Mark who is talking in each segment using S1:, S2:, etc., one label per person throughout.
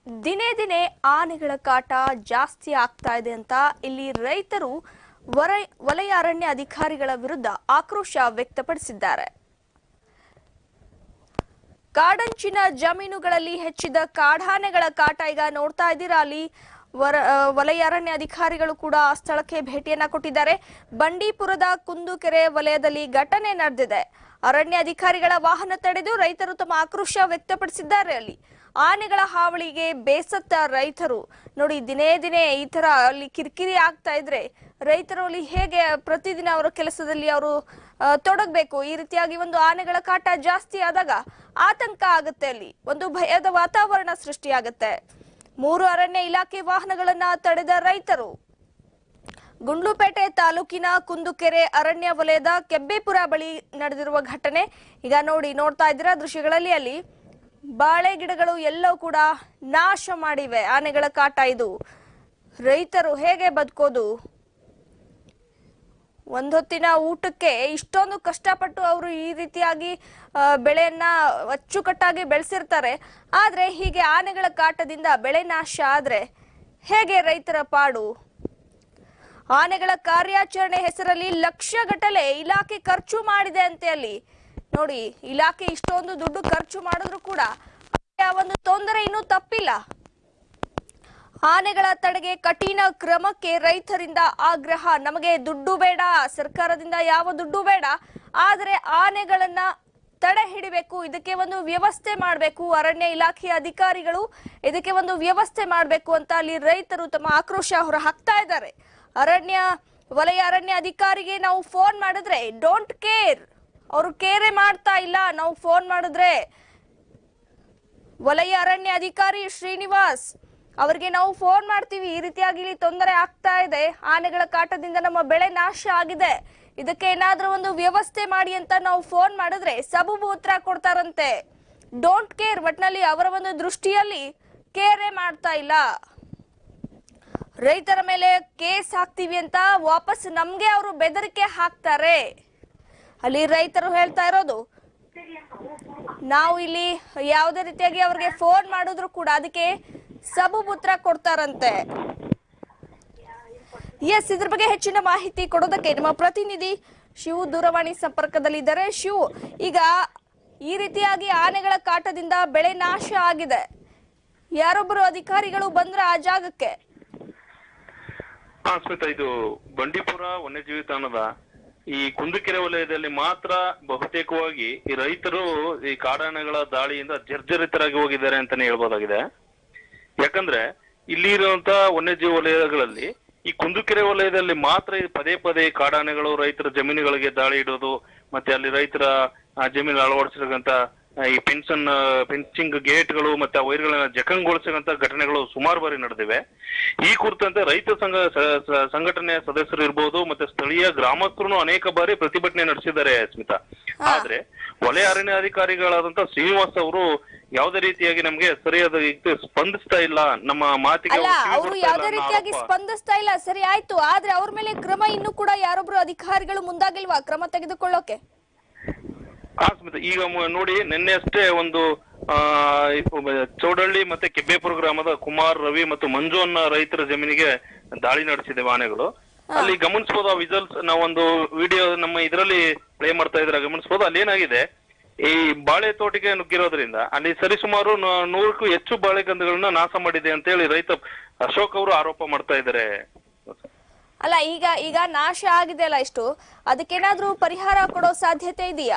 S1: ದಿನೇ ದಿನೇ ಆನೆಗಳ ಕಾಟ ಜಾಸ್ತಿ ಆಗ್ತಾ ಇದೆ ಅಂತ ಇಲ್ಲಿ ರೈತರು ವರ ವಲಯ ಅರಣ್ಯ ಅಧಿಕಾರಿಗಳ ವಿರುದ್ಧ ಆಕ್ರೋಶ ವ್ಯಕ್ತಪಡಿಸಿದ್ದಾರೆ ಕಾಡಂಚಿನ ಜಮೀನುಗಳಲ್ಲಿ ಹೆಚ್ಚಿದ ಕಾಡಾನೆಗಳ ಕಾಟ ಈಗ ನೋಡ್ತಾ ಇದ್ದೀರಾ ಅಲ್ಲಿ ವರ ಆ, ವಲಯ ಅರಣ್ಯ ಅಧಿಕಾರಿಗಳು ಕೂಡ ಆ ಸ್ಥಳಕ್ಕೆ ಭೇಟಿಯನ್ನ ಕೊಟ್ಟಿದ್ದಾರೆ ಬಂಡೀಪುರದ ಕುಂದುಕೆರೆ ವಲಯದಲ್ಲಿ ಘಟನೆ ನಡೆದಿದೆ ಅರಣ್ಯ ಅಧಿಕಾರಿಗಳ ವಾಹನ ತಡೆದು ರೈತರು ತಮ್ಮ ಆಕ್ರೋಶ ವ್ಯಕ್ತಪಡಿಸಿದ್ದಾರೆ ಅಲ್ಲಿ ಆನೆಗಳ ಹಾವಳಿಗೆ ಬೇಸತ್ತ ರೈತರು ನೋಡಿ ದಿನೇ ದಿನೇ ಈ ತರ ಅಲ್ಲಿ ಕಿರಿಕಿರಿ ಆಗ್ತಾ ಇದ್ರೆ ರೈತರು ಅಲ್ಲಿ ಹೇಗೆ ಪ್ರತಿದಿನ ಅವರ ಕೆಲಸದಲ್ಲಿ ಅವರು ಆ, ತೊಡಗ್ಬೇಕು ಈ ರೀತಿಯಾಗಿ ಒಂದು ಆನೆಗಳ ಕಾಟ ಜಾಸ್ತಿ ಆದಾಗ ಆತಂಕ ಆಗುತ್ತೆ ಅಲ್ಲಿ ಒಂದು ಭಯದ ವಾತಾವರಣ ಸೃಷ್ಟಿಯಾಗುತ್ತೆ ಮೂರು ಅರಣ್ಯ ಇಲಾಖೆ ವಾಹನಗಳನ್ನ ತಡೆದ ರೈತರು ಗುಂಡ್ಲುಪೇಟೆ ತಾಲೂಕಿನ ಕುಂದುಕೆರೆ ಅರಣ್ಯ ವಲಯದ ಕೆಬ್ಬೇಪುರ ಬಳಿ ನಡೆದಿರುವ ಘಟನೆ ಈಗ ನೋಡಿ ನೋಡ್ತಾ ಇದ್ದೀರಾ ದೃಶ್ಯಗಳಲ್ಲಿ ಅಲ್ಲಿ ಬಾಳೆ ಗಿಡಗಳು ಎಲ್ಲವೂ ಕೂಡ ನಾಶ ಮಾಡಿವೆ ಆನೆಗಳ ಕಾಟ ಇದು ರೈತರು ಹೇಗೆ ಬದುಕೋದು ಒಂದೊತ್ತಿನ ಊಟಕ್ಕೆ ಇಷ್ಟೊಂದು ಕಷ್ಟಪಟ್ಟು ಅವರು ಈ ರೀತಿಯಾಗಿ ಆ, ಬೆಳೆಯನ್ನ ಅಚ್ಚುಕಟ್ಟಾಗಿ ಬೆಳೆಸಿರ್ತಾರೆ ಆದ್ರೆ ಹೀಗೆ ಆನೆಗಳ ಕಾಟದಿಂದ ಬೆಳೆ ನಾಶ ಆದ್ರೆ ಹೇಗೆ ರೈತರ ಪಾಡು ಆನೆಗಳ ಕಾರ್ಯಾಚರಣೆ ಹೆಸರಲ್ಲಿ ಲಕ್ಷ ಗಟ್ಟಲೆ ಇಲಾಖೆ ಖರ್ಚು ಮಾಡಿದೆ ಅಂತೆ ಅಲ್ಲಿ ನೋಡಿ ಇಲಾಖೆ ಇಷ್ಟೊಂದು ದುಡ್ಡು ಖರ್ಚು ಮಾಡಿದ್ರು ಕೂಡ ಆ ಒಂದು ತೊಂದರೆ ಇನ್ನೂ ತಪ್ಪಿಲ್ಲ ಆನೆಗಳ ತಡೆಗೆ ಕಠಿಣ ಕ್ರಮಕ್ಕೆ ರೈತರಿಂದ ಆಗ್ರಹ ನಮಗೆ ದುಡ್ಡು ಬೇಡ ಸರ್ಕಾರದಿಂದ ಯಾವ ದುಡ್ಡು ಬೇಡ ಆದರೆ ಆನೆಗಳನ್ನ ತಡೆ ಹಿಡಿಬೇಕು ಇದಕ್ಕೆ ಒಂದು ವ್ಯವಸ್ಥೆ ಮಾಡಬೇಕು ಅರಣ್ಯ ಇಲಾಖೆಯ ಅಧಿಕಾರಿಗಳು ಇದಕ್ಕೆ ಒಂದು ವ್ಯವಸ್ಥೆ ಮಾಡಬೇಕು ಅಂತ ಅಲ್ಲಿ ರೈತರು ತಮ್ಮ ಆಕ್ರೋಶ ಹೊರ ಹಾಕ್ತಾ ಇದ್ದಾರೆ ಅರಣ್ಯ ವಲಯ ಅರಣ್ಯ ಅಧಿಕಾರಿಗೆ ನಾವು ಫೋನ್ ಮಾಡಿದ್ರೆ ಡೋಂಟ್ ಕೇರ್ ಅವರು ಕೇರೆ ಮಾಡ್ತಾ ಇಲ್ಲ ನಾವು ಫೋನ್ ಮಾಡಿದ್ರೆ ವಲಯ ಅರಣ್ಯ ಅಧಿಕಾರಿ ಶ್ರೀನಿವಾಸ್ ಅವರಿಗೆ ನಾವು ಫೋನ್ ಮಾಡ್ತೀವಿ ಈ ರೀತಿಯಾಗಿ ಇಲ್ಲಿ ತೊಂದರೆ ಆಗ್ತಾ ಇದೆ ಆನೆಗಳ ಕಾಟದಿಂದ ನಮ್ಮ ಬೆಳೆ ನಾಶ ಆಗಿದೆ ಇದಕ್ಕೆ ಏನಾದ್ರೂ ಒಂದು ವ್ಯವಸ್ಥೆ ಮಾಡಿ ಅಂತ ನಾವು ಫೋನ್ ಮಾಡಿದ್ರೆ ಸಬೂಬು ಉತ್ತರ ಕೊಡ್ತಾರಂತೆ ಡೋಂಟ್ ಕೇರ್ ಒಟ್ನಲ್ಲಿ ಅವರ ಒಂದು ದೃಷ್ಟಿಯಲ್ಲಿ ಕೇರೆ ಮಾಡ್ತಾ ಇಲ್ಲ ರೈತರ ಮೇಲೆ ಕೇಸ್ ಹಾಕ್ತೀವಿ ಅಂತ ವಾಪಸ್ ನಮ್ಗೆ ಅವರು ಬೆದರಿಕೆ ಹಾಕ್ತಾರೆ ಅಲ್ಲಿ ರೈತರು ಹೇಳ್ತಾ ಇರೋದು ನಾವು ಇಲ್ಲಿ ಯಾವುದೇ ರೀತಿಯಾಗಿ ಅವ್ರಿಗೆ ಫೋನ್ ಮಾಡಿದ್ರು ಕೂಡ ಅದಕ್ಕೆ ಸಬೂಬ್ ಉತ್ತರ ಕೊಡ್ತಾರಂತೆ ಎಸ್ ಇದ್ರ ಬಗ್ಗೆ ಹೆಚ್ಚಿನ ಮಾಹಿತಿ ಕೊಡೋದಕ್ಕೆ ನಮ್ಮ ಪ್ರತಿನಿಧಿ ಶಿವು ದೂರವಾಣಿ ಸಂಪರ್ಕದಲ್ಲಿದ್ದಾರೆ ಶಿವು ಈಗ ಈ ರೀತಿಯಾಗಿ ಆನೆಗಳ ಕಾಟದಿಂದ ಬೆಳೆ ನಾಶ ಆಗಿದೆ ಯಾರೊಬ್ಬರು ಅಧಿಕಾರಿಗಳು ಬಂದ್ರ ಆ ಜಾಗಕ್ಕೆ
S2: ಹಾ ಸ್ಮಿತಾ ಇದು ಬಂಡೀಪುರ ವನ್ಯಜೀವಿ ತಾಣದ ಈ ಕುಂದುಕೆರೆ ವಲಯದಲ್ಲಿ ಮಾತ್ರ ಬಹುತೇಕವಾಗಿ ಈ ರೈತರು ಈ ಕಾಡಾನೆಗಳ ದಾಳಿಯಿಂದ ಜರ್ಜರಿತರಾಗಿ ಹೋಗಿದ್ದಾರೆ ಅಂತಾನೆ ಹೇಳ್ಬೋದಾಗಿದೆ ಯಾಕಂದ್ರೆ ಇಲ್ಲಿ ಇರುವಂತ ವನ್ಯಜೀವಿ ವಲಯಗಳಲ್ಲಿ ಈ ಕುಂದುಕೆರೆ ವಲಯದಲ್ಲಿ ಮಾತ್ರ ಈ ಪದೇ ಪದೇ ಕಾಡಾನೆಗಳು ರೈತರ ಜಮೀನುಗಳಿಗೆ ದಾಳಿ ಇಡೋದು ಮತ್ತೆ ಅಲ್ಲಿ ರೈತರ ಆ, ಜಮೀನು ಅಳವಡಿಸಿರುವಂತ ಆ, ಈ ಪೆನ್ಷನ್ ಫೆನ್ಸಿಂಗ್ ಗೇಟ್ಗಳು ಮತ್ತೆ ಆ ವೈರ್ಗಳನ್ನ ಜಖಂಗೊಳಿಸಿದಂತ ಘಟನೆಗಳು ಸುಮಾರು ಬಾರಿ ನಡೆದಿವೆ ಈ ಕುರಿತಂತೆ ರೈತ ಸಂಘ ಸ- ಸ- ಸಂಘಟನೆಯ ಸದಸ್ಯರು ಇರ್ಬೋದು ಮತ್ತೆ ಸ್ಥಳೀಯ ಗ್ರಾಮಸ್ಥರು ಅನೇಕ ಬಾರಿ ಪ್ರತಿಭಟನೆ ನಡೆಸಿದ್ದಾರೆ ಸ್ಮಿತಾ ಆದ್ರೆ ವಲಯ ಅರಣ್ಯ ಅಧಿಕಾರಿಗಳಾದಂತ ಶ್ರೀನಿವಾಸ್ ಅವರು ಯಾವುದೇ ರೀತಿಯಾಗಿ ನಮ್ಗೆ ಸರಿಯಾದ ರೀತಿ ಸ್ಪಂದಿಸ್ತಾ ಇಲ್ಲ ನಮ್ಮ ಮಾತಿಗೆ
S1: ಅಲ್ಲ
S2: ಅವ್ರು ಕಿವಿ
S1: ಅವರು
S2: ಕೊಡ್ತಾ
S1: ಯಾವುದೇ
S2: ಇಲ್ಲ ಅನ್ನೋ
S1: ರೀತಿಯಾಗಿ
S2: ಆರೋಪ.
S1: ಸ್ಪಂದಿಸ್ತಾ ಇಲ್ಲ ಸರಿ ಆಯ್ತು ಆದ್ರೆ ಅವ್ರ ಮೇಲೆ ಕ್ರಮ ಇನ್ನೂ ಕೂಡ ಯಾರೊಬ್ರು ಅಧಿಕಾರಿಗಳು ಮುಂದಾಗಿಲ್ವಾ ಕ್ರಮ ತೆಗೆದುಕೊಳ್ಳೋಕೆ
S2: ಹಾ ಸ್ಮಿತಾ ಈಗ ಮ- ನೋಡಿ ನಿನ್ನೆ ಅಷ್ಟೇ ಒಂದು ಆ ಒಬ್ಬ ಚೌಡಳ್ಳಿ ಮತ್ತೆ ಕೆಬ್ಬೇಪುರ ಗ್ರಾಮದ ಕುಮಾರ್ ರವಿ ಮತ್ತು ಮಂಜು ಅನ್ನೋ ರೈತರ ಜಮೀನಿಗೆ ದಾಳಿ ನಡೆಸಿದೆ ಆನೆಗಳು ಅಲ್ಲಿ ಗಮನಿಸಬಹುದು ಆ ವಿಜುವಲ್ಸ್ ನಾವೊಂದು ವಿಡಿಯೋ ನಮ್ಮ ಇದರಲ್ಲಿ ಪ್ಲೇ ಮಾಡ್ತಾ ಇದ್ರೆ ಗಮನಿಸಬಹುದು ಅಲ್ಲಿ ಏನಾಗಿದೆ ಈ ಬಾಳೆ ತೋಟಿಗೆ ನುಗ್ಗಿರೋದ್ರಿಂದ ಅಲ್ಲಿ ಸರಿಸುಮಾರು ನ- ನೂರಕ್ಕೂ ಹೆಚ್ಚು ಬಾಳೆಗಂಧಗಳನ್ನ ನಾಶ ಮಾಡಿದೆ ಅಂತ ಹೇಳಿ ರೈತ ಅಶೋಕ್ ಅವರು ಆರೋಪ ಮಾಡ್ತಾ ಇದ್ದಾರೆ
S1: ಅಲ್ಲ ಈಗ ಈಗ ನಾಶ ಆಗಿದೆ ಅಲ್ಲ ಇಷ್ಟು ಅದಕ್ಕೇನಾದ್ರೂ ಪರಿಹಾರ ಕೊಡೋ ಸಾಧ್ಯತೆ ಇದೆಯಾ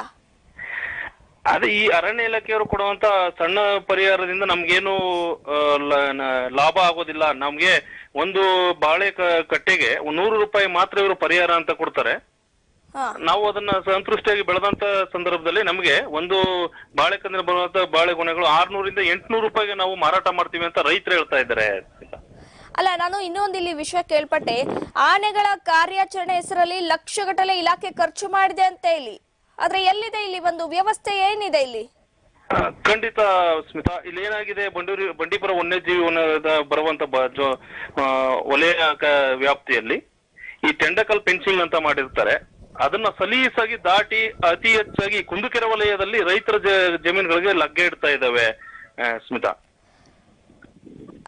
S2: ಅದೇ ಈ ಅರಣ್ಯ ಇಲಾಖೆಯವರು ಕೊಡುವಂತ ಸಣ್ಣ ಪರಿಹಾರದಿಂದ ನಮ್ಗೇನು ಆ, ಲ- ನ- ಲಾಭ ಆಗೋದಿಲ್ಲ ನಮ್ಗೆ ಒಂದು ಬಾಳೆ ಕ- ಕಟ್ಟೆಗೆ ಒಂದ್ ನೂರು ರೂಪಾಯಿ ಮಾತ್ರ ಇವರು ಪರಿಹಾರ ಅಂತ ಕೊಡ್ತಾರೆ
S1: ಹಾ
S2: ನಾವು ಅದನ್ನ ಸಂತೃಷ್ಟಿಯಾಗಿ ಬೆಳೆದಂತ ಸಂದರ್ಭದಲ್ಲಿ ನಮಗೆ ಒಂದು ಬಾಳೆಕಂದ್ರೆ ಬರುವಂತ ಬಾಳೆಗೊನೆಗಳು ಆರ್ನೂರಿಂದ ಎಂಟ್ನೂರು ರೂಪಾಯಿಗೆ ನಾವು ಮಾರಾಟ ಮಾಡ್ತೀವಿ ಅಂತ ರೈತರು ಹೇಳ್ತಾ ಇದ್ದಾರೆ
S1: ಅಲ್ಲ ನಾನು ಇನ್ನೊಂದು ಇಲ್ಲಿ ವಿಷಯ ಕೇಳ್ಪಟ್ಟೆ ಆನೆಗಳ ಕಾರ್ಯಾಚರಣೆ ಹೆಸರಲ್ಲಿ ಲಕ್ಷಗಟ್ಟಲೆ ಇಲಾಖೆ ಖರ್ಚು ಮಾಡಿದೆ ಅಂತ ಇಲ್ಲಿ ಆದ್ರೆ ಎಲ್ಲಿದೆ ಇಲ್ಲಿ ಒಂದು ವ್ಯವಸ್ಥೆ ಏನಿದೆ ಇಲ್ಲಿ
S2: ಆ, ಖಂಡಿತ ಸ್ಮಿತಾ ಇಲ್ಲಿ ಏನಾಗಿದೆ ಬಂಡೂರಿ ಬಂಡೀಪುರ ವನ್ಯಜೀವಿ ವನದ ಬರುವಂತ ಬ- ಜೊ- ಆ, ವಲಯ ಕ- ವ್ಯಾಪ್ತಿಯಲ್ಲಿ ಈ ಟೆಂಡಕಲ್ ಫೆನ್ಸಿಂಗ್ ಅಂತ ಮಾಡಿರ್ತಾರೆ ಅದನ್ನ ಸಲೀಸಾಗಿ ದಾಟಿ ಅತಿ ಹೆಚ್ಚಾಗಿ ಕುಂದುಕೆರೆ ವಲಯದಲ್ಲಿ ರೈತರ ಜ- ಜಮೀನುಗಳಿಗೆ ಲಗ್ಗೆ ಇಡ್ತಾ ಇದ್ದಾವೆ ಆ, ಸ್ಮಿತಾ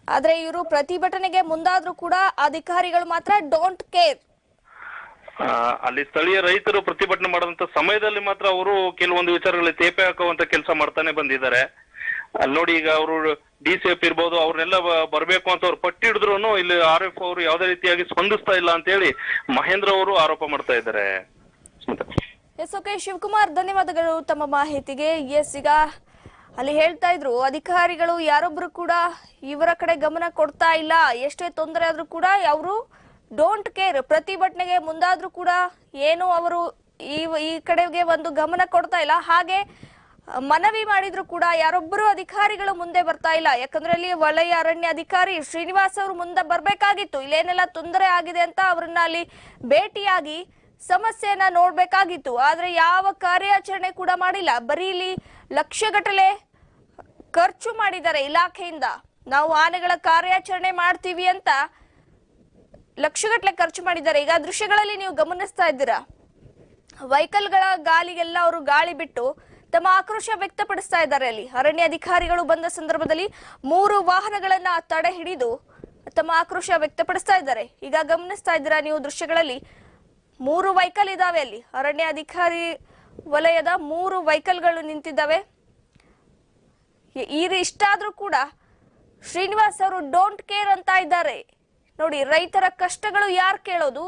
S1: ಆದ್ರೆ ಇವರು ಪ್ರತಿಭಟನೆಗೆ ಮುಂದಾದ್ರೂ ಕೂಡ ಅಧಿಕಾರಿಗಳು ಮಾತ್ರ ಡೋಂಟ್ ಕೇರ್
S2: ಆ, ಅಲ್ಲಿ ಸ್ಥಳೀಯ ರೈತರು ಪ್ರತಿಭಟನೆ ಮಾಡುವಂತ ಸಮಯದಲ್ಲಿ ಮಾತ್ರ ಅವರು ಕೆಲವೊಂದು ವಿಚಾರಗಳಲ್ಲಿ ತೇಪೆ ಹಾಕುವಂತ ಕೆಲಸ ಮಾಡ್ತಾನೆ ಬಂದಿದ್ದಾರೆ ಅಲ್ಲಿ ನೋಡಿ ಈಗ ಅವರು ಡಿ ಸಿ ಎಫ್ ಇರ್ಬೋದು ಅವ್ರನ್ನೆಲ್ಲ ಬ- ಬರ್ಬೇಕು ಅಂತ ಅವ್ರು ಪಟ್ಟಿ ಹಿಡಿದ್ರು ಇಲ್ಲಿ ಆರ್ ಎಫ್ ಅವರು ಯಾವುದೇ ರೀತಿಯಾಗಿ ಸ್ಪಂದಿಸ್ತಾ ಇಲ್ಲ ಅಂತ ಹೇಳಿ ಮಹೇಂದ್ರ ಅವರು ಆರೋಪ ಮಾಡ್ತಾ ಇದ್ದಾರೆ ಸ್ಮಿತಾ
S1: ಎಸ್ ಓಕೆ ಶಿವಕುಮಾರ್ ಧನ್ಯವಾದಗಳು ತಮ್ಮ ಮಾಹಿತಿಗೆ ಎಸ್ ಈಗ ಅಲ್ಲಿ ಹೇಳ್ತಾ ಇದ್ರು ಅಧಿಕಾರಿಗಳು ಯಾರೊಬ್ರು ಕೂಡ ಇವರ ಕಡೆ ಗಮನ ಕೊಡ್ತಾ ಇಲ್ಲ ಎಷ್ಟೇ ತೊಂದರೆ ಆದ್ರೂ ಕೂಡ ಅವರು ಡೋಂಟ್ ಕೇರ್ ಪ್ರತಿಭಟನೆಗೆ ಮುಂದಾದ್ರೂ ಕೂಡ ಏನು ಅವರು ಈ ಈ ಕಡೆಗೆ ಒಂದು ಗಮನ ಕೊಡ್ತಾ ಇಲ್ಲ ಹಾಗೆ ಮನವಿ ಮಾಡಿದ್ರು ಕೂಡ ಯಾರೊಬ್ಬರು ಅಧಿಕಾರಿಗಳು ಮುಂದೆ ಬರ್ತಾ ಇಲ್ಲ ಯಾಕಂದ್ರೆ ಅಲ್ಲಿ ವಲಯ ಅರಣ್ಯ ಅಧಿಕಾರಿ ಶ್ರೀನಿವಾಸ್ ಅವರು ಮುಂದೆ ಬರ್ಬೇಕಾಗಿತ್ತು ಇಲ್ಲೇನೆಲ್ಲ ತೊಂದರೆ ಆಗಿದೆ ಅಂತ ಅವ್ರನ್ನ ಅಲ್ಲಿ ಭೇಟಿಯಾಗಿ ಸಮಸ್ಯೆಯನ್ನ ನೋಡ್ಬೇಕಾಗಿತ್ತು ಆದ್ರೆ ಯಾವ ಕಾರ್ಯಾಚರಣೆ ಕೂಡ ಮಾಡಿಲ್ಲ ಬರೀ ಇಲ್ಲಿ ಲಕ್ಷಗಟ್ಟಲೆ ಖರ್ಚು ಮಾಡಿದ್ದಾರೆ ಇಲಾಖೆಯಿಂದ ನಾವು ಆನೆಗಳ ಕಾರ್ಯಾಚರಣೆ ಮಾಡ್ತೀವಿ ಅಂತ ಲಕ್ಷಗಟ್ಟಲೆ ಖರ್ಚು ಮಾಡಿದ್ದಾರೆ ಈಗ ದೃಶ್ಯಗಳಲ್ಲಿ ನೀವು ಗಮನಿಸ್ತಾ ಇದ್ದೀರಾ ವೆಹಿಕಲ್ಗಳ ಗಾಲಿಗೆಲ್ಲ ಅವರು ಗಾಳಿ ಬಿಟ್ಟು ತಮ್ಮ ಆಕ್ರೋಶ ವ್ಯಕ್ತಪಡಿಸ್ತಾ ಇದ್ದಾರೆ ಅಲ್ಲಿ ಅರಣ್ಯ ಅಧಿಕಾರಿಗಳು ಬಂದ ಸಂದರ್ಭದಲ್ಲಿ ಮೂರು ವಾಹನಗಳನ್ನ ತಡೆ ಹಿಡಿದು ತಮ್ಮ ಆಕ್ರೋಶ ವ್ಯಕ್ತಪಡಿಸ್ತಾ ಇದ್ದಾರೆ ಈಗ ಗಮನಿಸ್ತಾ ಇದ್ದೀರಾ ನೀವು ದೃಶ್ಯಗಳಲ್ಲಿ ಮೂರು ವೆಹಿಕಲ್ ಇದಾವೆ ಅಲ್ಲಿ ಅರಣ್ಯ ಅಧಿಕಾರಿ ವಲಯದ ಮೂರು ವೆಹಿಕಲ್ಗಳು ನಿಂತಿದ್ದಾವೆ ಈ- ಈ ಇಷ್ಟಾದ್ರೂ ಕೂಡ ಶ್ರೀನಿವಾಸ್ ಅವರು ಡೋಂಟ್ ಕೇರ್ ಅಂತ ಇದ್ದಾರೆ ನೋಡಿ ರೈತರ ಕಷ್ಟಗಳು ಯಾರು ಕೇಳೋದು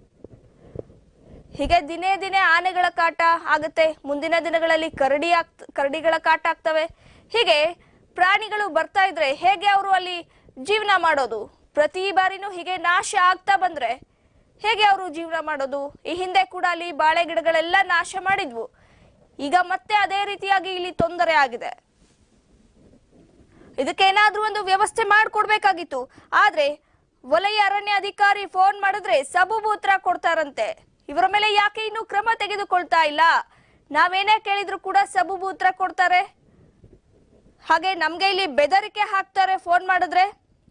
S1: ಹೀಗೆ ದಿನೇ ದಿನೇ ಆನೆಗಳ ಕಾಟ ಆಗುತ್ತೆ ಮುಂದಿನ ದಿನಗಳಲ್ಲಿ ಕರಡಿ ಆಗ್ತ ಕರಡಿಗಳ ಕಾಟ ಆಗ್ತವೆ ಹೀಗೆ ಪ್ರಾಣಿಗಳು ಬರ್ತಾ ಇದ್ರೆ ಹೇಗೆ ಅವರು ಅಲ್ಲಿ ಜೀವನ ಮಾಡೋದು ಪ್ರತಿ ಬಾರಿನೂ ಹೀಗೆ ನಾಶ ಆಗ್ತಾ ಬಂದ್ರೆ ಹೇಗೆ ಅವರು ಜೀವನ ಮಾಡೋದು ಈ ಹಿಂದೆ ಕೂಡ ಅಲ್ಲಿ ಬಾಳೆ ಗಿಡಗಳೆಲ್ಲ ನಾಶ ಮಾಡಿದ್ವು ಈಗ ಮತ್ತೆ ಅದೇ ರೀತಿಯಾಗಿ ಇಲ್ಲಿ ತೊಂದರೆ ಆಗಿದೆ ಇದಕ್ಕೇನಾದ್ರೂ ಒಂದು ವ್ಯವಸ್ಥೆ ಮಾಡಿಕೊಡ್ಬೇಕಾಗಿತ್ತು ಆದ್ರೆ ವಲಯ ಅರಣ್ಯ ಅಧಿಕಾರಿ ಫೋನ್ ಮಾಡಿದ್ರೆ ಸಬೂಬು ಉತ್ತರ ಕೊಡ್ತಾರಂತೆ ಇವರ ಮೇಲೆ ಯಾಕೆ ಇನ್ನು ಕ್ರಮ ತೆಗೆದುಕೊಳ್ತಾ ಇಲ್ಲ ನಾವೇನೇ ಕೇಳಿದ್ರು ಕೂಡ ಸಬೂಬು ಉತ್ತರ ಕೊಡ್ತಾರೆ ಹಾಗೆ ನಮ್ಗೆ ಇಲ್ಲಿ ಬೆದರಿಕೆ ಹಾಕ್ತಾರೆ ಫೋನ್ ಮಾಡಿದ್ರೆ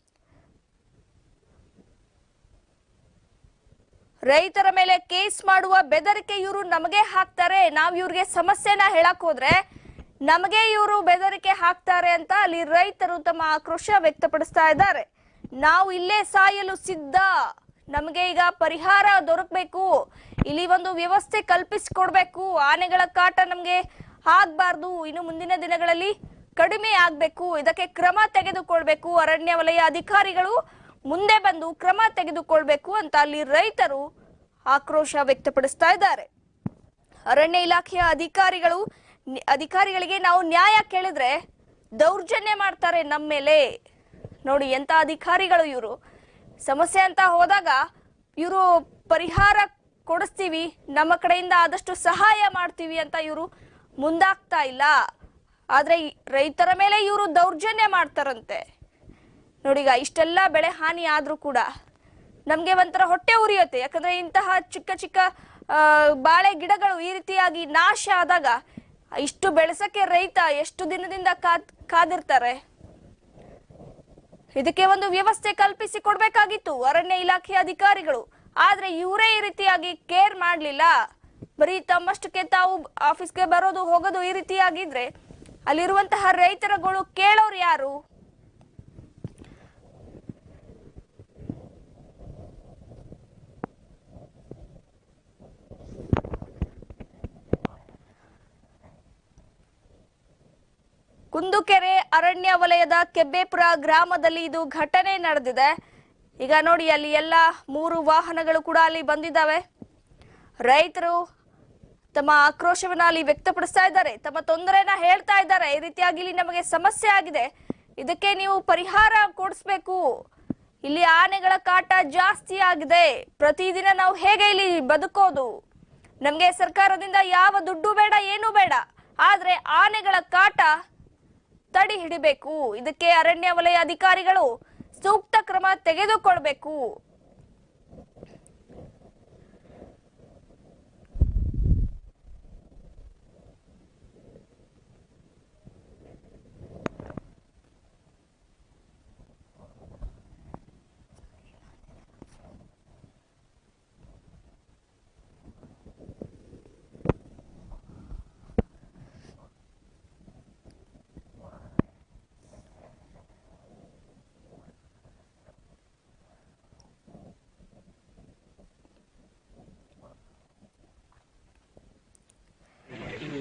S1: ರೈತರ ಮೇಲೆ ಕೇಸ್ ಮಾಡುವ ಬೆದರಿಕೆ ಇವರು ನಮಗೆ ಹಾಕ್ತಾರೆ ನಾವ್ ಇವ್ರಿಗೆ ಸಮಸ್ಯೆನ ಹೇಳಕ್ ಹೋದ್ರೆ ನಮಗೆ ಇವರು ಬೆದರಿಕೆ ಹಾಕ್ತಾರೆ ಅಂತ ಅಲ್ಲಿ ರೈತರು ತಮ್ಮ ಆಕ್ರೋಶ ವ್ಯಕ್ತಪಡಿಸ್ತಾ ಇದ್ದಾರೆ ನಾವು ಇಲ್ಲೇ ಸಾಯಲು ಸಿದ್ಧ ನಮಗೆ ಈಗ ಪರಿಹಾರ ದೊರಕಬೇಕು ಇಲ್ಲಿ ಒಂದು ವ್ಯವಸ್ಥೆ ಕಲ್ಪಿಸಿಕೊಡ್ಬೇಕು ಆನೆಗಳ ಕಾಟ ನಮ್ಗೆ ಆಗ್ಬಾರ್ದು ಇನ್ನು ಮುಂದಿನ ದಿನಗಳಲ್ಲಿ ಕಡಿಮೆ ಆಗ್ಬೇಕು ಇದಕ್ಕೆ ಕ್ರಮ ತೆಗೆದುಕೊಳ್ಬೇಕು ಅರಣ್ಯ ವಲಯ ಅಧಿಕಾರಿಗಳು ಮುಂದೆ ಬಂದು ಕ್ರಮ ತೆಗೆದುಕೊಳ್ಬೇಕು ಅಂತ ಅಲ್ಲಿ ರೈತರು ಆಕ್ರೋಶ ವ್ಯಕ್ತಪಡಿಸ್ತಾ ಇದ್ದಾರೆ ಅರಣ್ಯ ಇಲಾಖೆಯ ಅಧಿಕಾರಿಗಳು ನಿ- ಅಧಿಕಾರಿಗಳಿಗೆ ನಾವು ನ್ಯಾಯ ಕೇಳಿದ್ರೆ ದೌರ್ಜನ್ಯ ಮಾಡ್ತಾರೆ ನಮ್ಮ ಮೇಲೆ ನೋಡಿ ಎಂತ ಅಧಿಕಾರಿಗಳು ಇವರು ಸಮಸ್ಯೆ ಅಂತ ಹೋದಾಗ ಇವರು ಪರಿಹಾರ ಕೊಡಿಸ್ತೀವಿ ನಮ್ಮ ಕಡೆಯಿಂದ ಆದಷ್ಟು ಸಹಾಯ ಮಾಡ್ತೀವಿ ಅಂತ ಇವರು ಮುಂದಾಗ್ತಾ ಇಲ್ಲ ಆದ್ರೆ ಈ ರೈತರ ಮೇಲೆ ಇವರು ದೌರ್ಜನ್ಯ ಮಾಡ್ತಾರಂತೆ ನೋಡಿ ಈಗ ಇಷ್ಟೆಲ್ಲ ಬೆಳೆ ಹಾನಿ ಆದ್ರೂ ಕೂಡ ನಮ್ಗೆ ಒಂಥರ ಹೊಟ್ಟೆ ಉರಿಯುತ್ತೆ ಯಾಕಂದ್ರೆ ಇಂತಹ ಚಿಕ್ಕ ಚಿಕ್ಕ ಆ, ಬಾಳೆ ಗಿಡಗಳು ಈ ರೀತಿಯಾಗಿ ನಾಶ ಆದಾಗ ಇಷ್ಟು ಬೆಳೆಸಕ್ಕೆ ರೈತ ಎಷ್ಟು ದಿನದಿಂದ ಕಾದ್ ಕಾದಿರ್ತಾರೆ ಇದಕ್ಕೆ ಒಂದು ವ್ಯವಸ್ಥೆ ಕಲ್ಪಿಸಿ ಕೊಡ್ಬೇಕಾಗಿತ್ತು ಅರಣ್ಯ ಇಲಾಖೆ ಅಧಿಕಾರಿಗಳು ಆದ್ರೆ ಇವರೇ ಈ ರೀತಿಯಾಗಿ ಕೇರ್ ಮಾಡ್ಲಿಲ್ಲ ಬರೀ ತಮ್ಮಷ್ಟಕ್ಕೆ ತಾವು ಆಫೀಸ್ಗೆ ಬರೋದು ಹೋಗೋದು ಈ ರೀತಿಯಾಗಿದ್ರೆ ಅಲ್ಲಿರುವಂತಹ ರೈತರುಗಳು ಕೇಳೋರು ಯಾರು ಕುಂದುಕೆರೆ ಅರಣ್ಯ ವಲಯದ ಕೆಬ್ಬೆಪುರ ಗ್ರಾಮದಲ್ಲಿ ಇದು ಘಟನೆ ನಡೆದಿದೆ ಈಗ ನೋಡಿ ಅಲ್ಲಿ ಎಲ್ಲ ಮೂರು ವಾಹನಗಳು ಕೂಡ ಅಲ್ಲಿ ಬಂದಿದ್ದಾವೆ ರೈತರು ತಮ್ಮ ಆಕ್ರೋಶವನ್ನ ಅಲ್ಲಿ ವ್ಯಕ್ತಪಡಿಸ್ತಾ ಇದ್ದಾರೆ ತಮ್ಮ ತೊಂದರೆನ ಹೇಳ್ತಾ ಇದ್ದಾರೆ ಈ ರೀತಿಯಾಗಿ ಇಲ್ಲಿ ನಮಗೆ ಸಮಸ್ಯೆ ಆಗಿದೆ ಇದಕ್ಕೆ ನೀವು ಪರಿಹಾರ ಕೊಡಿಸ್ಬೇಕು ಇಲ್ಲಿ ಆನೆಗಳ ಕಾಟ ಜಾಸ್ತಿ ಆಗಿದೆ ಪ್ರತಿದಿನ ನಾವು ಹೇಗೆ ಇಲ್ಲಿ ಬದುಕೋದು ನಮ್ಗೆ ಸರ್ಕಾರದಿಂದ ಯಾವ ದುಡ್ಡು ಬೇಡ ಏನು ಬೇಡ ಆದ್ರೆ ಆನೆಗಳ ಕಾಟ ತಡಿ ಹಿಡಿಬೇಕು ಇದಕ್ಕೆ ಅರಣ್ಯ ವಲಯ ಅಧಿಕಾರಿಗಳು ಸೂಕ್ತ ಕ್ರಮ ತೆಗೆದುಕೊಳ್ಬೇಕು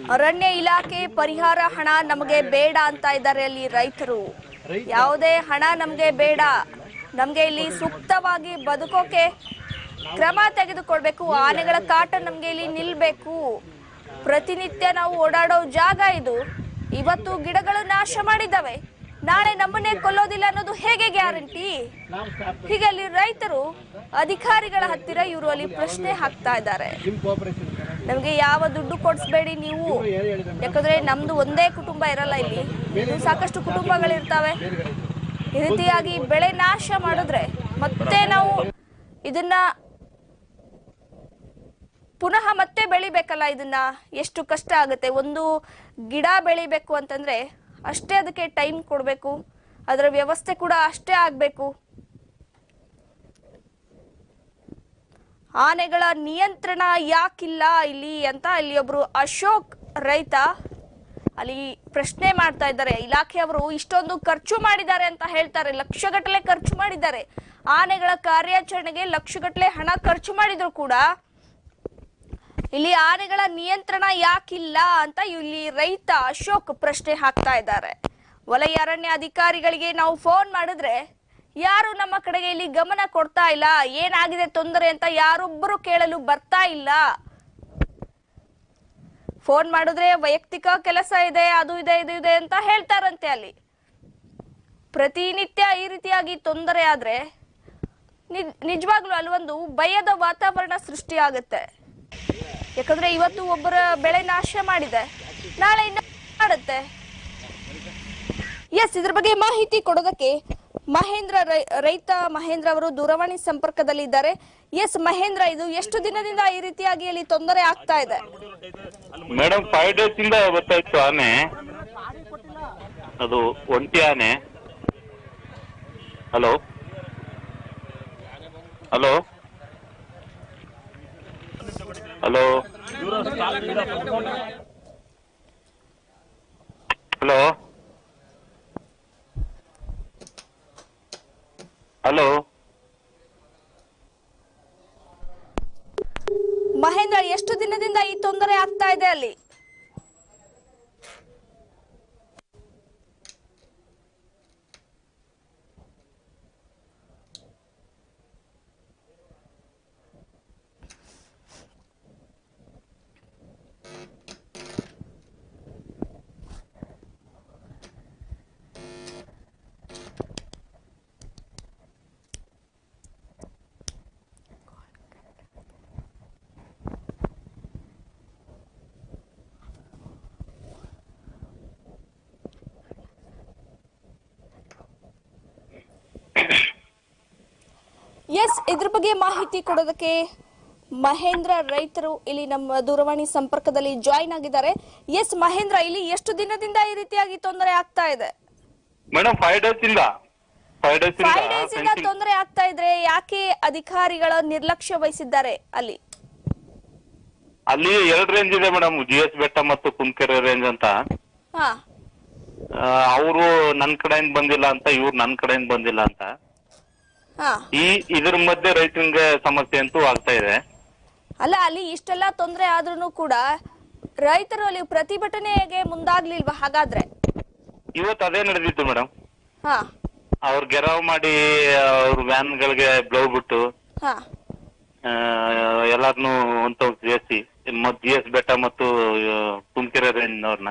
S1: ಅರಣ್ಯ ಇಲಾಖೆ ಪರಿಹಾರ ಹಣ ನಮಗೆ ಬೇಡ ಅಂತ ಇದ್ದಾರೆ ಅಲ್ಲಿ ರೈತರು ಯಾವುದೇ ಹಣ ನಮಗೆ ಬೇಡ ನಮಗೆ ಇಲ್ಲಿ ಸೂಕ್ತವಾಗಿ ಬದುಕೋಕೆ ಕ್ರಮ ತೆಗೆದುಕೊಳ್ಬೇಕು ಆನೆಗಳ ಕಾಟ ನಮಗೆ ಇಲ್ಲಿ ನಿಲ್ಬೇಕು ಪ್ರತಿನಿತ್ಯ ನಾವು ಓಡಾಡೋ ಜಾಗ ಇದು ಇವತ್ತು ಗಿಡಗಳು ನಾಶ ಮಾಡಿದ್ದಾವೆ ನಾಳೆ ನಮ್ಮನ್ನೇ ಕೊಲ್ಲೋದಿಲ್ಲ ಅನ್ನೋದು ಹೇಗೆ ಗ್ಯಾರಂಟಿ ಹೀಗೆ ಅಲ್ಲಿ ರೈತರು ಅಧಿಕಾರಿಗಳ ಹತ್ತಿರ ಇವರು ಅಲ್ಲಿ ಪ್ರಶ್ನೆ ಹಾಕ್ತಾ ಇದ್ದಾರೆ ನಮಗೆ ಯಾವ ದುಡ್ಡು ಕೊಡಿಸ್ಬೇಡಿ ನೀವು ಯಾಕಂದ್ರೆ ನಮ್ದು ಒಂದೇ ಕುಟುಂಬ ಇರಲ್ಲ ಇಲ್ಲಿ ಇನ್ನು ಸಾಕಷ್ಟು ಕುಟುಂಬಗಳಿರ್ತಾವೆ ಈ ರೀತಿಯಾಗಿ ಬೆಳೆ ನಾಶ ಮಾಡಿದ್ರೆ ಮತ್ತೆ ನಾವು ಇದನ್ನ ಪುನಃ ಮತ್ತೆ ಬೆಳಿಬೇಕಲ್ಲ ಇದನ್ನ ಎಷ್ಟು ಕಷ್ಟ ಆಗುತ್ತೆ ಒಂದು ಗಿಡ ಬೆಳಿಬೇಕು ಅಂತಂದ್ರೆ ಅಷ್ಟೇ ಅದಕ್ಕೆ ಟೈಮ್ ಕೊಡಬೇಕು ಅದರ ವ್ಯವಸ್ಥೆ ಕೂಡ ಅಷ್ಟೇ ಆಗಬೇಕು ಆನೆಗಳ ನಿಯಂತ್ರಣ ಯಾಕಿಲ್ಲ ಇಲ್ಲಿ ಅಂತ ಇಲ್ಲಿ ಒಬ್ರು ಅಶೋಕ್ ರೈತ ಅಲ್ಲಿ ಪ್ರಶ್ನೆ ಮಾಡ್ತಾ ಇದ್ದಾರೆ ಇಲಾಖೆಯವರು ಇಷ್ಟೊಂದು ಖರ್ಚು ಮಾಡಿದ್ದಾರೆ ಅಂತ ಹೇಳ್ತಾರೆ ಲಕ್ಷಗಟ್ಟಲೆ ಖರ್ಚು ಮಾಡಿದ್ದಾರೆ ಆನೆಗಳ ಕಾರ್ಯಾಚರಣೆಗೆ ಲಕ್ಷಗಟ್ಟಲೆ ಹಣ ಖರ್ಚು ಮಾಡಿದ್ರು ಕೂಡ ಇಲ್ಲಿ ಆನೆಗಳ ನಿಯಂತ್ರಣ ಯಾಕಿಲ್ಲ ಅಂತ ಇಲ್ಲಿ ರೈತ ಅಶೋಕ್ ಪ್ರಶ್ನೆ ಹಾಕ್ತಾ ಇದ್ದಾರೆ ವಲಯ ಅರಣ್ಯ ಅಧಿಕಾರಿಗಳಿಗೆ ನಾವು ಫೋನ್ ಮಾಡಿದ್ರೆ ಯಾರು ನಮ್ಮ ಕಡೆಗೆ ಇಲ್ಲಿ ಗಮನ ಕೊಡ್ತಾ ಇಲ್ಲ ಏನಾಗಿದೆ ತೊಂದರೆ ಅಂತ ಯಾರೊಬ್ಬರು ಕೇಳಲು ಬರ್ತಾ ಇಲ್ಲ ಫೋನ್ ಮಾಡಿದ್ರೆ ವೈಯಕ್ತಿಕ ಕೆಲಸ ಇದೆ ಅದು ಇದೆ ಇದು ಇದೆ ಅಂತ ಹೇಳ್ತಾರಂತೆ ಅಲ್ಲಿ ಪ್ರತಿನಿತ್ಯ ಈ ರೀತಿಯಾಗಿ ತೊಂದರೆ ಆದ್ರೆ ನಿಜ್- ನಿಜವಾಗ್ಲೂ ಅಲ್ಲೊಂದು ಭಯದ ವಾತಾವರಣ ಸೃಷ್ಟಿಯಾಗುತ್ತೆ ಯಾಕಂದ್ರೆ ಇವತ್ತು ಒಬ್ಬರ ಬೆಳೆ ನಾಶ ಮಾಡಿದೆ ನಾಳೆ ಇನ್ನ ಮಾಡುತ್ತೆ ಎಸ್ ಇದ್ರ ಬಗ್ಗೆ ಮಾಹಿತಿ ಕೊಡೋದಕ್ಕೆ ಮಹೇಂದ್ರ ರೈ- ರೈತ ಮಹೇಂದ್ರ ಅವರು ದೂರವಾಣಿ ಸಂಪರ್ಕದಲ್ಲಿದ್ದಾರೆ ಎಸ್ ಮಹೇಂದ್ರ ಇದು ಎಷ್ಟು ದಿನದಿಂದ ಈ ರೀತಿಯಾಗಿ ಅಲ್ಲಿ ತೊಂದರೆ ಆಗ್ತಾ ಇದೆ
S3: ಮೇಡಮ್ ಫೈವ್ ಡೇಸ್ ಇಂದ ಬರ್ತಾ ಇತ್ತು ಆನೆ ಅದು ಒಂಟಿ ಆನೆ hello hello hello hello hello
S1: Mahendra ಎಷ್ಟು ದಿನದಿಂದ ಈ ತೊಂದರೆ ಆಗ್ತಾ ಇದೆ ಅಲ್ಲಿ ಎಸ್ ಇದ್ರ ಬಗ್ಗೆ ಮಾಹಿತಿ ಕೊಡೋದಕ್ಕೆ ಮಹೇಂದ್ರ ರೈತರು ಇಲ್ಲಿ ನಮ್ಮ ದೂರವಾಣಿ ಸಂಪರ್ಕದಲ್ಲಿ ಜಾಯಿನ್ ಆಗಿದ್ದಾರೆ ಎಸ್ ಮಹೇಂದ್ರ ಇಲ್ಲಿ ಎಷ್ಟು ದಿನದಿಂದ ಈ ರೀತಿಯಾಗಿ ತೊಂದರೆ ಆಗ್ತಾ ಇದೆ
S3: ಮೇಡಮ್ ಫೈವ್ ಡೇಸ್ ಇಂದ ಫೈವ್ ಡೇಸ್ ಇಂದ
S1: ಫೈವ್ ಡೇಸ್ ಇಂದ
S3: fencing-
S1: ತೊಂದರೆ ಆಗ್ತಾ ಇದ್ರೆ ಯಾಕೆ ಅಧಿಕಾರಿಗಳ ನಿರ್ಲಕ್ಷ್ಯ ವಹಿಸಿದ್ದಾರೆ ಅಲ್ಲಿ
S3: ಅಲ್ಲಿ ಎರಡು ರೇಂಜ್ ಇದೆ ಮೇಡಮ್ ಜಿ ಎಸ್ ಬೆಟ್ಟ ಮತ್ತು ಕುಂಕೆರೆ ರೇಂಜ್ ಅಂತ
S1: ಹಾ
S3: ಅವರು ನನ್ ಕಡೆಯಿಂದ ಬಂದಿಲ್ಲ ಅಂತ ಇವ್ರು ನನ್ ಕಡೆಯಿಂದ ಬಂದಿಲ್ಲ ಅಂತ
S1: ಹಾ
S3: ಈ ಇದ್ರ ಮಧ್ಯೆ ರೈತರಿಗೆ ಸಮಸ್ಯೆ ಅಂತೂ ಆಗ್ತಾ ಇದೆ
S1: ಅಲ್ಲ ಅಲ್ಲಿ ಇಷ್ಟೆಲ್ಲ ತೊಂದರೆ ಆದ್ರೂ ಕೂಡ ರೈತರು ಅಲ್ಲಿ ಪ್ರತಿಭಟನೆಗೆ ಮುಂದಾಗ್ಲಿಲ್ವಾ ಹಾಗಾದ್ರೆ
S3: ಇವತ್ತು ಅದೇ ನಡೆದಿತ್ತು ಮೇಡಮ್
S1: ಹಾ
S3: ಅವ್ರು ಗೆರವ್ ಮಾಡಿ ಅವ್ರ ವ್ಯಾನ್ಗಳಿಗೆ ಬ್ಲೌ ಬಿಟ್ಟು
S1: ಹಾ
S3: ಎಲ್ಲಾರ್ನು ಅಂತ ಸೇರಿಸಿ ಜಿ ಎಸ್ ಬೆಟ್ಟ ಮತ್ತು ಆ, ಕುಂಕೆರೆ ರೇಂಜ್ ಅವ್ರನ್ನ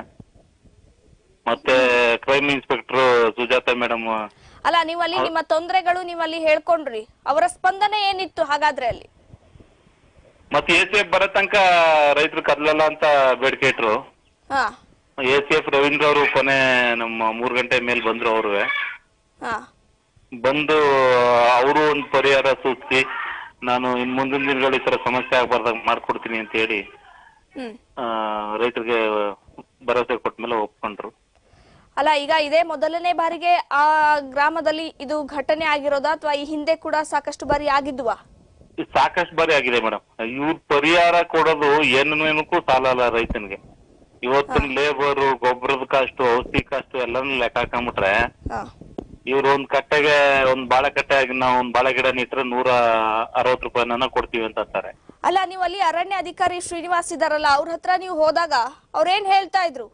S3: ಮತ್ತೆ ಕ್ರೈಮ್ ಇನ್ಸ್ಪೆಕ್ಟರ್ ಸುಜಾತ ಮೇಡಮ್
S1: ಅಲ್ಲ ನೀವು ಅಲ್ಲಿ ನಿಮ್ಮ ತೊಂದರೆಗಳು ನೀವು ಅಲ್ಲಿ ಹೇಳ್ಕೊಂಡ್ರಿ ಅವರ ಸ್ಪಂದನೆ ಏನಿತ್ತು ಹಾಗಾದ್ರೆ ಅಲ್ಲಿ
S3: ಮತ್ತೆ ಎ ಸಿ ಎಫ್ ಬರೋ ತನಕ ರೈತರು ಕದ್ಲಲ್ಲ ಅಂತ ಬೇಡಿಕೆ ಇಟ್ರು
S1: ಹಾ
S3: ಎ ಸಿ ಎಫ್ ರವೀಂದ್ರ ಅವರು ಕೊನೆ ನಮ್ಮ ಮೂರ್ ಗಂಟೆ ಮೇಲೆ ಬಂದ್ರು ಅವರು
S1: ಹಾ
S3: ಬಂದು ಅವರು ಒಂದು ಪರಿಹಾರ ಸೂಚಿಸಿ ನಾನು ಇನ್ ಮುಂದಿನ ದಿನಗಳು ಈ ತರ ಸಮಸ್ಯೆ ಆಗ್ಬಾರ್ದಾಗ ಮಾಡ್ಕೊಡ್ತೀನಿ ಅಂತ ಹೇಳಿ
S1: ಹ್ಮ್
S3: ಆ, ರೈತರಿಗೆ ಭರವಸೆ ಕೊಟ್ಮೇಲೆ ಒಪ್ಕೊಂಡ್ರು
S1: ಅಲ್ಲ ಈಗ ಇದೇ ಮೊದಲನೇ ಬಾರಿಗೆ ಆ ಗ್ರಾಮದಲ್ಲಿ ಇದು ಘಟನೆ ಆಗಿರೋದಾ ಅಥವಾ ಈ ಹಿಂದೆ ಕೂಡ ಸಾಕಷ್ಟು ಬಾರಿ ಆಗಿದ್ವಾ
S3: ಇದು ಸಾಕಷ್ಟು ಬಾರಿ ಆಗಿದೆ ಮೇಡಮ್ ಇವ್ರ ಪರಿಹಾರ ಕೊಡೋದು ಏನಕ್ಕೂ ಸಾಲಲ್ಲ ರೈತನಿಗೆ ಇವತ್ತಿನ ಲೇಬರ್ ಗೊಬ್ಬರದ ಕಾಸ್ಟು ಔಷಧಿ ಕಾಸ್ಟು ಎಲ್ಲಾನು ಲೆಕ್ಕ ಹಾಕೊಂಡ್ಬಿಟ್ರೆ
S1: ಹಾ
S3: ಇವ್ರು ಒಂದ್ ಕಟ್ಟೆಗೆ ಒಂದ್ ಬಾಳೆ ಕಟ್ಟೆ ಆಗಿ ನಾವು ಒಂದ್ ಬಾಳೆ ಗಿಡ ನಿಟ್ರೆ ನೂರ ಅರವತ್ತು ರೂಪಾಯಿನ ಕೊಡ್ತೀವಿ ಅಂತ ಅಂತಾರೆ
S1: ಅಲ್ಲ ನೀವು ಅಲ್ಲಿ ಅರಣ್ಯ ಅಧಿಕಾರಿ ಶ್ರೀನಿವಾಸ್ ಇದಾರಲ್ಲ ಅವ್ರ ಹತ್ರ ನೀವು ಹೋದಾಗ ಅವ್ರೇನ್ ಹೇಳ್ತಾ ಇದ್ರು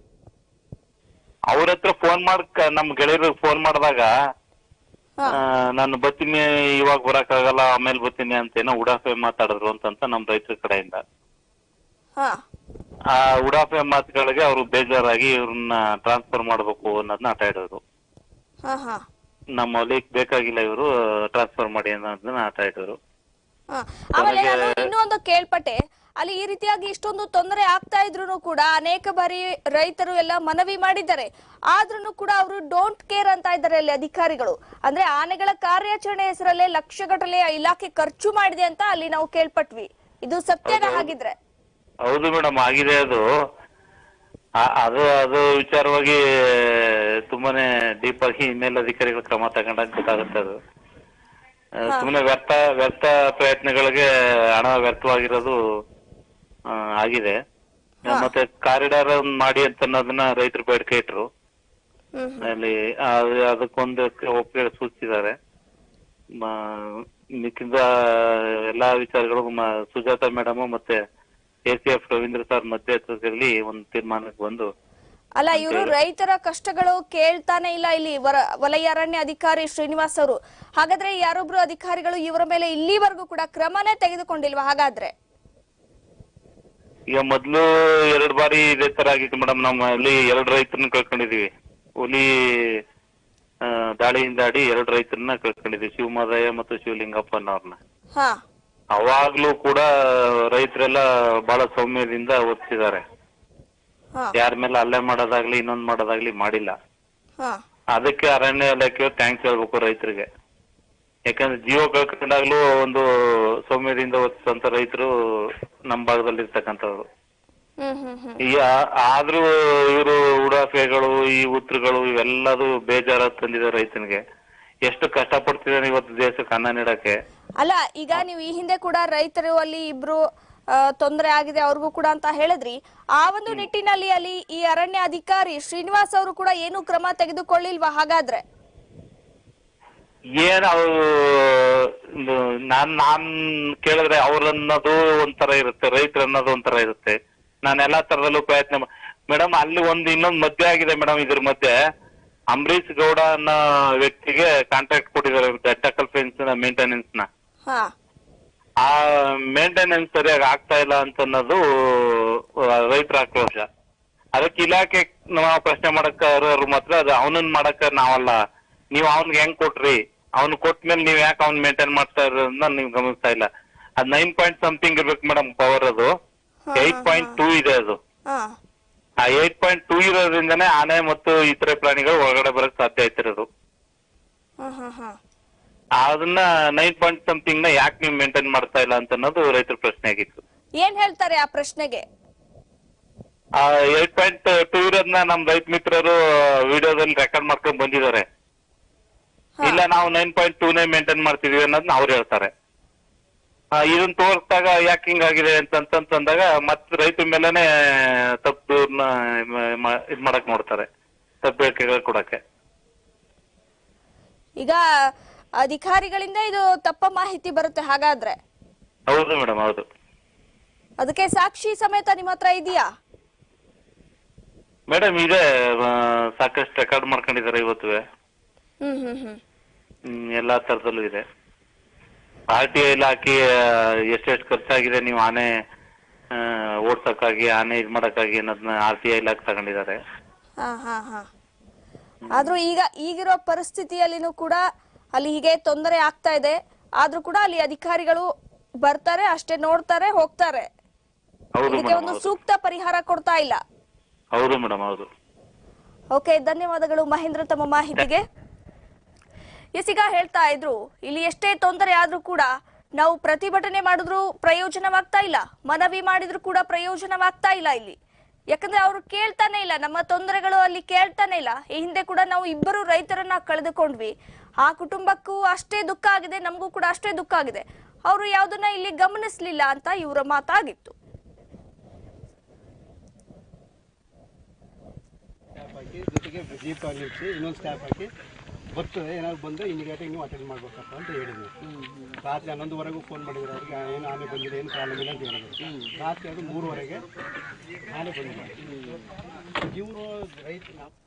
S3: ಅವ್ರ ಹತ್ರ ಫೋನ್ ಮಾಡ್ ನಮ್ ಗೆಳೆಯರಿಗೆ ಫೋನ್ ಮಾಡಿದಾಗ
S1: ಹಾ.
S3: ನಾನು ಬರ್ತೀನಿ ಇವಾಗ ಬರಕ್ಕಾಗಲ್ಲ ಆಮೇಲೆ ಬರ್ತೀನಿ ಅಂತ ಏನೋ ಉಡಾಫೆ ಮಾತಾಡಿದ್ರು ಅಂತಂತ ನಮ್ ರೈತರ ಕಡೆಯಿಂದ
S1: ಹಾ
S3: ಆ ಉಡಾಫೆ ಮಾತುಗಳಿಗೆ ಅವರು ಬೇಜಾರಾಗಿ ಇವ್ರನ್ನ ಟ್ರಾನ್ಸ್ಫರ್ ಮಾಡ್ಬೇಕು ಅನ್ನೋದನ್ನ ಆಟ ಆಡೋರು
S1: ಹಾ ಹಾ
S3: ನಮ್ಮ ಹೊಲಿಕ್ ಬೇಕಾಗಿಲ್ಲ ಇವರು ಟ್ರಾನ್ಸ್ಫರ್ ಮಾಡಿ ಅನ್ನೋದನ್ನ ಆಟ ಆಡೋರು
S1: ಹಾ. ಆಮೇಲೆ
S3: ಕೊನೆಗೆ-
S1: ನಾನು ಇನ್ನೂ ಒಂದು ಕೇಳ್ಪಟ್ಟೆ ಅಲ್ಲಿ ಈ ರೀತಿಯಾಗಿ ಇಷ್ಟೊಂದು ತೊಂದರೆ ಆಗ್ತಾ ಇದ್ರು ಕೂಡ ಅನೇಕ ಬಾರಿ ರೈತರು ಎಲ್ಲ ಮನವಿ ಮಾಡಿದ್ದಾರೆ ಆದ್ರೂ ಕೂಡ ಅವರು ಡೋಂಟ್ ಕೇರ್ ಅಂತ ಇದ್ದಾರೆ ಅಲ್ಲಿ ಅಧಿಕಾರಿಗಳು ಅಂದ್ರೆ ಆನೆಗಳ ಕಾರ್ಯಾಚರಣೆ ಹೆಸರಲ್ಲೇ ಲಕ್ಷಗಟ್ಟಲೆ ಇಲಾಖೆ ಖರ್ಚು ಮಾಡಿದೆ ಅಂತ ಅಲ್ಲಿ ನಾವು ಕೇಳ್ಪಟ್ವಿ ಇದು ಸತ್ಯನ ಹಾಗಿದ್ರೆ
S3: ಹೌದು ಮೇಡಮ್ ಆಗಿದೆ ಅದು ಆ- ಅದು ಅದು ವಿಚಾರವಾಗಿ ತುಂಬಾನೇ ಡೀಪ್ ಆಗಿ ಮೇಲಧಿಕಾರಿಗಳ ಕ್ರಮ ತಗೊಂಡಾಗ ಗೊತ್ತಾಗುತ್ತೆ ಅದು ಆ, ಸುಮ್ನೆ ವ್ಯರ್ಥ ವ್ಯರ್ಥ ಪ್ರಯತ್ನಗಳಿಗೆ ಹಣ ವ್ಯರ್ಥವಾಗಿರೋದು ಆ, ಆಗಿದೆ ಮತ್ತೆ ಕಾರಿಡಾರ್ ಮಾಡಿ ಅಂತ ಅನ್ನೋದನ್ನ ರೈತರು ಬೇಡಿಕೆ ಇಟ್ರು
S1: ಹ್ಮ್
S3: ಅಲ್ಲಿ ಅದು- ಅದಕ್ಕೊಂದು ಒಪ್ಪಿಗೆ ಸೂಚಿಸಿದ್ದಾರೆ ಮ- ಮಿಕ್ಕಿದ ಎಲ್ಲಾ ವಿಚಾರಗಳು ಮ- ಸುಜಾತ ಮೇಡಮ್ ಮತ್ತೆ A C F Ravindra sir ಮಧ್ಯಸ್ಥದಲ್ಲಿ ಒಂದು ತೀರ್ಮಾನಕ್ಕೆ ಬಂದು
S1: ಅಲ್ಲ ಇವರು ರೈತರ ಕಷ್ಟಗಳು ಕೇಳ್ತಾನೆ ಇಲ್ಲ ಇಲ್ಲಿ ವರ- ವಲಯ ಅರಣ್ಯ ಅಧಿಕಾರಿ ಶ್ರೀನಿವಾಸ್ ಅವರು ಹಾಗಾದ್ರೆ ಯಾರೊಬ್ರು ಅಧಿಕಾರಿಗಳು ಇವರ ಮೇಲೆ ಇಲ್ಲಿವರೆಗೂ ಕೂಡ ಕ್ರಮನೇ ತೆಗೆದುಕೊಂಡಿಲ್ವಾ ಹಾಗಾದ್ರೆ
S3: ಈಗ ಮೊದ್ಲು ಎರಡ್ ಬಾರಿ ಇದೇ ತರ ಆಗಿತ್ತು ಮೇಡಮ್ ನಮ್ಮಲ್ಲಿ ಎರಡು ರೈತರನ್ನ ಕಳ್ಕೊಂಡಿದೀವಿ ಹುಲಿ ಆ, ದಾಳಿಯಿಂದಾಡಿ ಎರಡು ರೈತರನ್ನ ಕಳ್ಕೊಂಡಿದೀವಿ ಶಿವಮದಯ್ಯ ಮತ್ತು ಶಿವಲಿಂಗಪ್ಪ ಅನ್ನೋರ್ನ
S1: ಹಾ
S3: ಅವಾಗ್ಲೂ ಕೂಡ ರೈತರೆಲ್ಲ ಬಹಳ ಸೌಮ್ಯದಿಂದ ಒತ್ತಿದ್ದಾರೆ
S1: ಹಾ
S3: ಯಾರ ಮೇಲೆ ಹಲ್ಲೆ ಮಾಡೋದಾಗ್ಲಿ ಇನ್ನೊಂದ್ ಮಾಡೋದಾಗ್ಲಿ ಮಾಡಿಲ್ಲ
S1: ಹಾ
S3: ಅದಕ್ಕೆ ಅರಣ್ಯ ಇಲಾಖೆ ಥ್ಯಾಂಕ್ಸ್ ಹೇಳ್ಬೇಕು ರೈತರಿಗೆ ಯಾಕಂದ್ರೆ ಜೀವ ಕಳ್ಕೊಂಡಾಗ್ಲೂ ಒಂದು ಸೌಮ್ಯದಿಂದ ಒತ್ತಿಸಂತ ರೈತರು ನಮ್ಮ ಭಾಗದಲ್ಲಿ ಇರ್ತಕ್ಕಂಥವ್ರು
S1: ಹ್ಮ್ ಹ್ಮ್ ಹ್ಮ್
S3: ಈ ಆ- ಆದ್ರೂ ಇವರು ಉಡಾಫೆಗಳು ಈ ಉತ್ತರಗಳು ಇವೆಲ್ಲದು ಬೇಜಾರ ತಂದಿದೆ ರೈತನಿಗೆ ಎಷ್ಟು ಕಷ್ಟಪಡ್ತಿದ್ದಾನೆ ಇವತ್ತು ದೇಶಕ್ಕೆ ಅನ್ನ ನೀಡಕ್ಕೆ
S1: ಅಲ್ಲ ಈಗ ನೀವು ಈ ಹಿಂದೆ ಕೂಡ ರೈತರು ಅಲ್ಲಿ ಇಬ್ರು ಆ, ತೊಂದರೆ ಆಗಿದೆ ಅವ್ರಿಗೂ ಕೂಡ ಅಂತ ಹೇಳಿದ್ರಿ ಆ ಒಂದು ನಿಟ್ಟಿನಲ್ಲಿ ಅಲ್ಲಿ ಈ ಅರಣ್ಯ ಅಧಿಕಾರಿ ಶ್ರೀನಿವಾಸ್ ಅವರು ಕೂಡ ಏನು ಕ್ರಮ ತೆಗೆದುಕೊಳ್ಳಿಲ್ವಾ ಹಾಗಾದ್ರೆ
S3: ಏನ್ ಅವ್ರು ನಾನ್ ನಾನ್ ಕೇಳಿದ್ರೆ ಅವ್ರನ್ನೋದು ಒಂಥರ ಇರುತ್ತೆ ರೈತರು ಅನ್ನೋದು ಒಂಥರ ಇರುತ್ತೆ ನಾನು ಎಲ್ಲಾ ತರದಲ್ಲೂ ಪ್ರಯತ್ನ ಮೇಡಮ್ ಅಲ್ಲಿ ಒಂದು ಇನ್ನೊಂದು ಮಧ್ಯೆ ಆಗಿದೆ ಮೇಡಮ್ ಇದ್ರ ಮಧ್ಯೆ ಅಂಬರೀಶ್ ಗೌಡ ಅನ್ನೋ ವ್ಯಕ್ತಿಗೆ ಕಾಂಟ್ರಾಕ್ಟ್ ಕೊಟ್ಟಿದ್ದಾರೆ ಟಕಲ್ ಫೆನ್ಸ್ ಮೇಂಟೆನೆನ್ಸ್ ನ
S1: ಹಾ
S3: ಆ ಮೇಂಟೆನೆನ್ಸ್ ಸರಿಯಾಗಿ ಆಗ್ತಾ ಇಲ್ಲ ಅಂತ ಅನ್ನೋದು ರೈತರ ಆಕ್ರೋಶ ಅದಕ್ಕೆ ಇಲಾಖೆ ನಾವು ಪ್ರಶ್ನೆ ಮಾಡಕ್ಕ ಅವ್ರು ಮಾತ್ರ ಅದು ಅವನನ್ನ ಮಾಡಕ್ಕ ನಾವಲ್ಲ ನೀವು ಅವ್ನಿಗೆ ಹೆಂಗ್ ಕೊಟ್ರಿ ಅವ್ನು ಕೊಟ್ಮೇಲೆ ನೀವ್ ಯಾಕೆ ಅವ್ನ್ ಮೇಂಟೈನ್ ಮಾಡ್ತಾ ಇರೋದನ್ನ ನೀವು ಗಮನಿಸ್ತಾ ಇಲ್ಲ ಅದ್ ನೈನ್ ಪಾಯಿಂಟ್ ಸಮಥಿಂಗ್ ಇರ್ಬೇಕು ಮೇಡಮ್ ಪವರ್ ಅದು ಏಟ್ ಪಾಯಿಂಟ್ ಟೂ ಇದೆ ಅದು
S1: ಹಾ
S3: ಆ ಏಟ್ ಪಾಯಿಂಟ್ ಟೂ ಇರೋದ್ರಿಂದನೇ ಆನೆ ಮತ್ತು ಇತರೆ ಪ್ರಾಣಿಗಳು ಒಳಗಡೆ ಬರಕ್ ಸಾಧ್ಯ ಆಯ್ತಿರೋದು
S1: ಹಾ ಹಾ ಹಾ
S3: ಅದನ್ನ ನೈನ್ ಪಾಯಿಂಟ್ ಸಮಥಿಂಗ್ ನ ಯಾಕೆ ನೀವು ಮೇಂಟೈನ್ ಮಾಡ್ತಾ ಇಲ್ಲ ಅಂತ ಅನ್ನೋದು ರೈತರ ಪ್ರಶ್ನೆ ಆಗಿತ್ತು
S1: ಏನ್ ಹೇಳ್ತಾರೆ ಆ ಪ್ರಶ್ನೆಗೆ
S3: ಆ ಏಟ್ ಪಾಯಿಂಟ್ ಟೂ ಇರೋದನ್ನ ನಮ್ ರೈತ ಮಿತ್ರರು ವಿಡಿಯೋದಲ್ಲಿ ರೆಕಾರ್ಡ್ ಮಾಡ್ಕೊಂಡ್ ಬಂದಿದ್ದಾರೆ ಇಲ್ಲ ನಾವು ನೈನ್ ಪಾಯಿಂಟ್ ಟೂ ನೇ ಮೇಂಟೈನ್ ಮಾಡ್ತಿದೀವಿ ಅನ್ನೋದನ್ನ ಅವ್ರು ಹೇಳ್ತಾರೆ ಆ, ಇದನ್ನ ತೋರಿಸಿದಾಗ ಯಾಕೆ ಹಿಂಗಾಗಿದೆ ಅಂತಂತಂದಾಗ ಮತ್ತೆ ರೈತರ ಮೇಲೆನೆ ತಪ್ಪು ಇದ್ ಮಾಡಕ್ ನೋಡ್ತಾರೆ ತಪ್ಪು ಹೇಳಿಕೆಗಳು ಕೊಡಕ್ಕೆ
S1: ಈಗ ಅಧಿಕಾರಿಗಳಿಂದ ಇದು ತಪ್ಪ ಮಾಹಿತಿ ಬರುತ್ತೆ ಹಾಗಾದ್ರೆ
S3: ಹೌದು ಮೇಡಮ್ ಹೌದು
S1: ಅದಕ್ಕೆ ಸಾಕ್ಷಿ ಸಮೇತ ನಿಮ್ಮ ಹತ್ರ ಇದೆಯಾ
S3: ಮೇಡಮ್ ಇದೆ ಆ, ಸಾಕಷ್ಟು ರೆಕಾರ್ಡ್ ಮಾಡ್ಕೊಂಡಿದ್ದಾರೆ ಇವತ್ತು
S1: ಹ್ಮ್ ಹ್ಮ್ ಹ್ಮ್
S3: ಹ್ಮ್, ಎಲ್ಲಾ ತರದಲ್ಲೂ ಇದೆ ಆರ್ ಟಿ ಐ ಹಾಕಿ ಎಷ್ಟೆಷ್ಟು ಖರ್ಚಾಗಿದೆ ನೀವು ಆನೆ ಆ, ಓಡ್ಸಕ್ಕಾಗಿ ಆನೆ ಇದ್ ಮಾಡಕ್ಕಾಗಿ ಅನ್ನೋದನ್ನ ಆರ್ ಟಿ ಐ ಹಾಕಿ ತಗೊಂಡಿದ್ದಾರೆ
S1: ಹಾ ಹಾ ಹಾ ಆದ್ರೂ ಈಗ ಈಗಿರೋ ಪರಿಸ್ಥಿತಿಯಲ್ಲಿನೂ ಕೂಡ ಅಲ್ಲಿ ಹೀಗೆ ತೊಂದರೆ ಆಗ್ತಾ ಇದೆ ಆದ್ರೂ ಕೂಡ ಅಲ್ಲಿ ಅಧಿಕಾರಿಗಳು ಬರ್ತಾರೆ ಅಷ್ಟೇ ನೋಡ್ತಾರೆ ಹೋಗ್ತಾರೆ
S3: ಹೌದು
S1: ಇದಕ್ಕೆ
S3: ಮೇಡಮ್
S1: ಒಂದು
S3: ಹೌದು
S1: ಸೂಕ್ತ ಪರಿಹಾರ ಕೊಡ್ತಾ ಇಲ್ಲ
S3: ಹೌದು ಮೇಡಮ್ ಹೌದು
S1: ಓಕೆ ಧನ್ಯವಾದಗಳು ಮಹೇಂದ್ರ ತಮ್ಮ ಮಾಹಿತಿಗೆ ಎಸ್ ಈಗ ಹೇಳ್ತಾ ಇದ್ರು ಇಲ್ಲಿ ಎಷ್ಟೇ ತೊಂದರೆ ಆದ್ರೂ ಕೂಡ ನಾವು ಪ್ರತಿಭಟನೆ ಮಾಡಿದ್ರು ಪ್ರಯೋಜನವಾಗ್ತಾ ಇಲ್ಲ ಮನವಿ ಮಾಡಿದ್ರು ಕೂಡ ಪ್ರಯೋಜನವಾಗ್ತಾ ಇಲ್ಲ ಇಲ್ಲಿ ಯಾಕಂದ್ರೆ ಅವರು ಕೇಳ್ತಾನೆ ಇಲ್ಲ ನಮ್ಮ ತೊಂದರೆಗಳು ಅಲ್ಲಿ ಕೇಳ್ತಾನೆ ಇಲ್ಲ ಈ ಹಿಂದೆ ಕೂಡ ನಾವು ಇಬ್ಬರು ರೈತರನ್ನ ಕಳೆದುಕೊಂಡ್ವಿ ಆ ಕುಟುಂಬಕ್ಕೂ ಅಷ್ಟೇ ದುಃಖ ಆಗಿದೆ ನಮಗೂ ಕೂಡ ಅಷ್ಟೇ ದುಃಖ ಆಗಿದೆ ಅವರು ಯಾವ್ದನ್ನ ಇಲ್ಲಿ ಗಮನಿಸ್ಲಿಲ್ಲ ಅಂತ ಇವರ ಮಾತಾಗಿತ್ತು
S4: ಸ್ಟ್ಯಾಪ್ ಹಾಕಿ ಜೊತೆಗೆ ಜೀಪ್ ನಿಲ್ಲಿಸಿ ಇನ್ನೊಂದು ಸ್ಟ್ಯಾಪ್ ಹಾಕಿ ಬರ್ತದೆ ಏನಾದ್ರು ಬಂದರೆ ಇಮಿಡಿಯೇಟಾಗಿ ನೀವು ಅಟೆಂಡ್ ಮಾಡ್ಬೇಕಪ್ಪ ಅಂತ ಹೇಳಿದ್ವಿ ರಾತ್ರಿ ಹನ್ನೊಂದುವರೆಗೂ ಫೋನ್ ಮಾಡಿದ್ರು ಅವ್ರಿಗೆ ಏನು ಆನೆ ಬಂದಿದೆ ಏನು ಪ್ರಾಬ್ಲಮ್ ಇಲ್ಲ ಅಂತ ಹೇಳಿದ್ರು ರಾತ್ರಿ ಅದು ಮೂರುವರೆಗೆ ಆನೆ ಬಂದಿದೆ ಇವರು ರೈತ